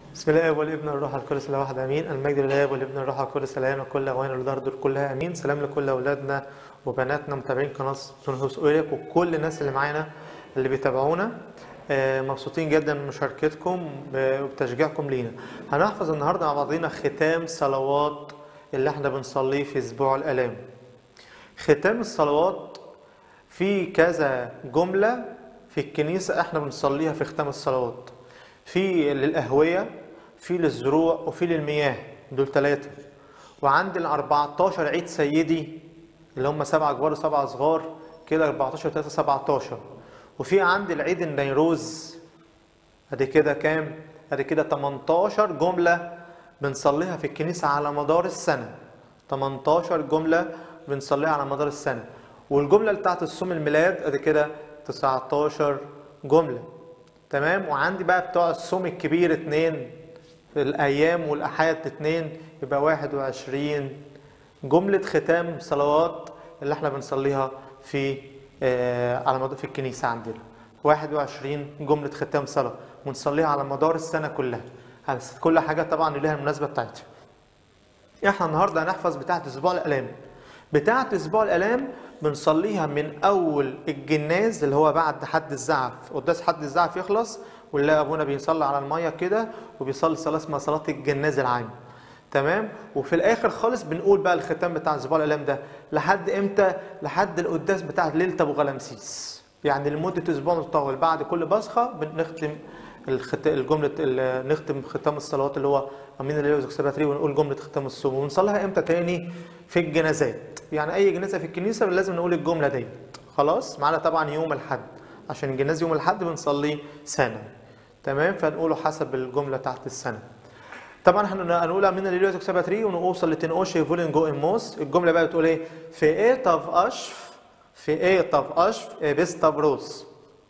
بسم الله والابن والروح القدس الله واحد امين المجد لله والابن والروح القدس الان وكل اوان الارض كلها امين سلام لكل اولادنا وبناتنا متابعين قناه تونهوس اوريك وكل الناس اللي معانا اللي بيتابعونا آه، مبسوطين جدا من مشاركتكم آه، وبتشجيعكم لينا هنحفظ النهارده مع بعضينا ختام صلوات اللي احنا بنصليه في اسبوع الالام ختام الصلوات في كذا جمله في الكنيسه احنا بنصليها في ختام الصلوات في للأهوية في للزروع وفي للمياه دول ثلاثة وعند ال 14 عيد سيدي اللي هم سبعة كبار وسبعة صغار كده 14 3 17 وفي عند العيد النيروز ادي كده كام؟ ادي كده 18 جملة بنصليها في الكنيسة على مدار السنة 18 جملة بنصليها على مدار السنة والجملة بتاعت الصوم الميلاد ادي كده 19 جملة تمام وعندي بقى بتوع الصوم الكبير اتنين في الايام والاحاد اتنين يبقى 21 جملة ختام صلوات اللي احنا بنصليها في آه على مدار في الكنيسة عندنا 21 جملة ختام صلاة ونصليها على مدار السنة كلها بس كل حاجة طبعا ليها المناسبة بتاعتها احنا النهارده هنحفظ بتاعة اسبوع الالام بتاعة اسبوع الالام بنصليها من اول الجناز اللي هو بعد حد الزعف قداس حد الزعف يخلص ونلاقي ابونا بيصلي على الميه كده وبيصلي صلاه اسمها صلاه الجناز العام تمام وفي الاخر خالص بنقول بقى الختام بتاع اسبوع الالام ده لحد امتى لحد القداس بتاع ليله ابو غلامسيس يعني لمده اسبوع متطول بعد كل بصخه بنختم الخت... الجمله ال... نختم ختام الصلوات اللي هو امين الليل وزك سباتري ونقول جمله ختام الصوم ونصليها امتى تاني في الجنازات يعني اي جنازه في الكنيسه لازم نقول الجمله دي خلاص معانا طبعا يوم الاحد عشان الجناز يوم الاحد بنصليه سنه تمام فنقوله حسب الجمله بتاعت السنه طبعا احنا هنقول امين الليل وزك سباتري ونوصل لتنقوشي فولين جو اموس الجمله بقى بتقول ايه في ايه طف اشف في ايه طف اشف بيستافروس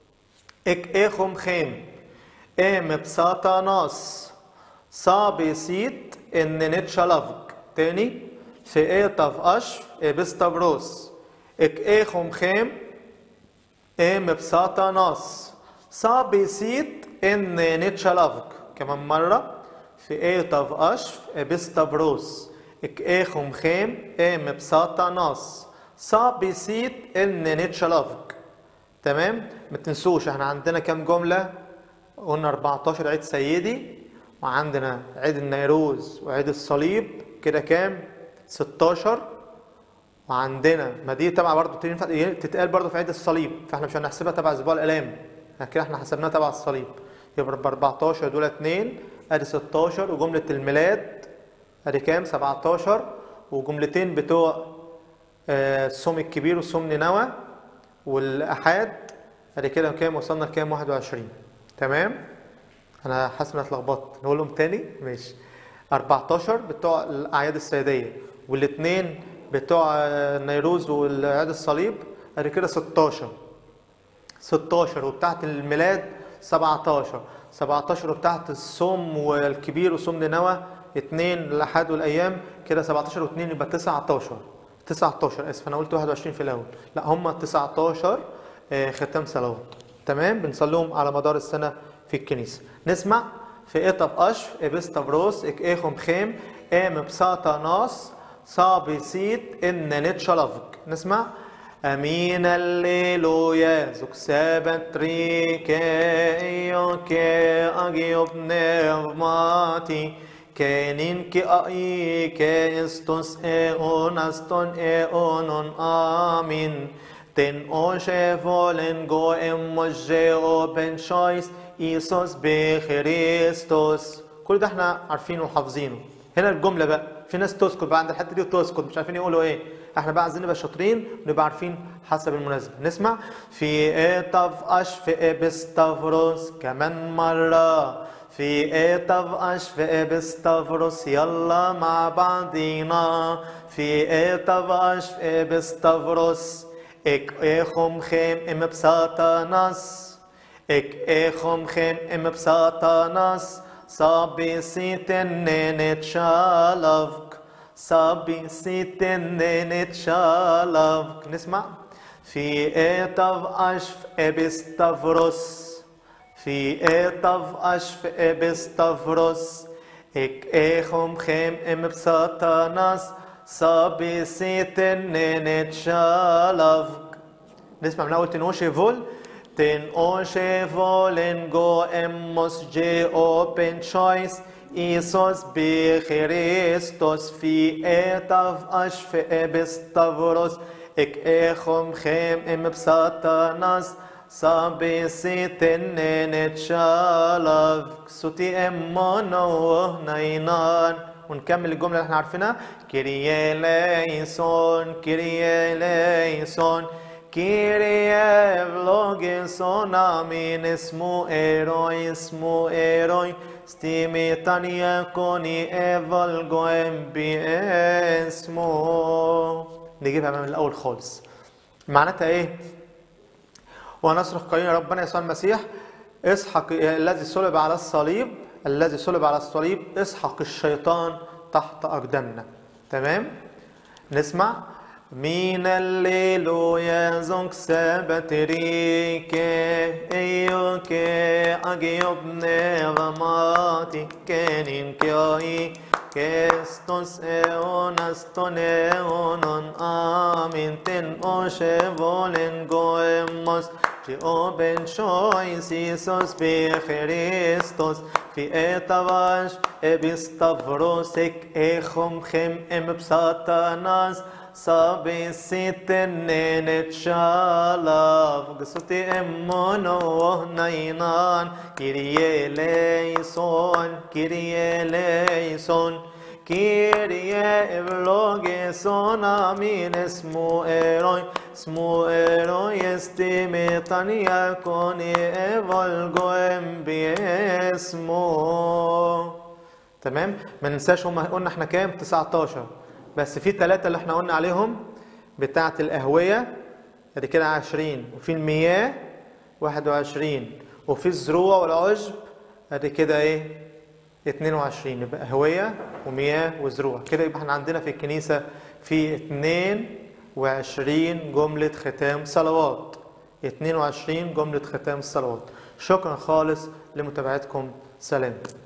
اك ايخم خيم ام بساطة ناس صابي سيت ان نتشلفك تاني في ايه طف اشف بستافروس اك ايخم خيم ام بساطة ناس صابي سيت ان نتشلفك كمان مرة في ايه طف اشف بستافروس اك ايخم خيم ام بساطة ناس صابي سيت ان نتشلفك تمام ما تنسوش احنا عندنا كام جمله قلنا 14 عيد سيدي وعندنا عيد النيروز وعيد الصليب كده كام 16 وعندنا ما دي تبع برضه تنفع تتقال برضه في عيد الصليب فاحنا مش هنحسبها تبع اسبوع الالام كده احنا حسبناها تبع الصليب يبقى ب 14 دول 2 ادي 16 وجمله الميلاد ادي كام 17 وجملتين بتوع آه، الصوم الكبير وصوم نينوى والاحاد ادي كده كام وصلنا لكام 21 تمام انا حاسس اني اتلخبطت نقولهم تاني ماشي 14 بتوع الاعياد السيديه والاثنين بتوع النيروز والعيد الصليب ادي كده 16 16 وبتاعت الميلاد 17 17 وبتاعت الصوم والكبير وصوم نينوى اثنين الاحاد والايام كده 17 و2 يبقى 19 19 اسف انا قلت 21 في الاول لا هم 19 آه، ختام صلوات تمام بنصليهم على مدار السنه في الكنيسه نسمع في اطف اشف ابستافروس اك ايخم خيم ام بساطة ناس صابي سيت ان نتشلفك نسمع امين الليلويا زوك سابتري كي كي اجيوب نغماتي كينين كي اي كي استوس اون استون اون امين Den Osche wollen go im Moshe open choice إيسوس بخريستوس كل ده احنا عارفينه وحافظينه هنا الجملة بقى في ناس تسكت بقى عند الحتة دي وتسكت مش عارفين يقولوا ايه احنا بقى عايزين نبقى شاطرين ونبقى عارفين حسب المناسبة نسمع في اطف اشف ابستافروس كمان مرة في اطف اشف ابستافروس يلا مع بعضينا في اطف اشف ابستافروس Ik echom chem im psatanas. Ik echom chem im psatanas. Sabi sitten nenet shalavk. Sabi sitten nenet shalavk. نسمع في اطف اشف ابستافروس في اطف اشف ابستفروس اك اخم خم ام بساتاناس صابي سيتن نتشالفك نسمع من اول تنوشي فول تنوشي فول انجو اموس جي اوبن تشويس إيسوس بخريستوس في إتاف أشف إبستافروس إك إخم خيم إم بساتاناس صابي سيتن نتشالف سوتي إمونو نينان ونكمل الجملة اللي احنا عارفينها كيريا ليسون كيريا ليسون كيريا فلوجيسون آمين اسمه إيروي اسمه إيروي ستيمي تانيا كوني ايفالجو ام بي اسمه نجيبها من الاول خالص معناتها ايه ونصرخ قائلين ربنا يسوع المسيح اسحق الذي صلب على الصليب الذي صلب على الصليب اسحق الشيطان تحت اقدامنا تمام نسمع مين الليلويا زونك سبتريكي ايوكي اجيوبني غماتي كنين كيوي كستوس اوناس تونيونون امين تن اوشي فولن جويموس جيوبن شويس يسوس بخريستوس في اتواش ابستافروسك اخم خم ام بساتاناس صابي سيتن نتشالف قصتي امونو نينان كيريه ليسون كيريه ليسون كيريه ابلوجيسون امين اسمو ايروي اسمو ايروي استيميتان يكوني ايفالجو ام بي اسمو تمام ما ننساش هم قلنا احنا كام 19 بس في ثلاثة اللي احنا قلنا عليهم بتاعة القهوية ادي كده 20 وفي المياه 21 وفي الزروع والعشب ادي كده ايه 22 يبقى قهوية ومياه وزروع كده يبقى احنا عندنا في الكنيسة في 22 جملة ختام صلوات 22 جملة ختام الصلوات شكرا خالص لمتابعتكم سلام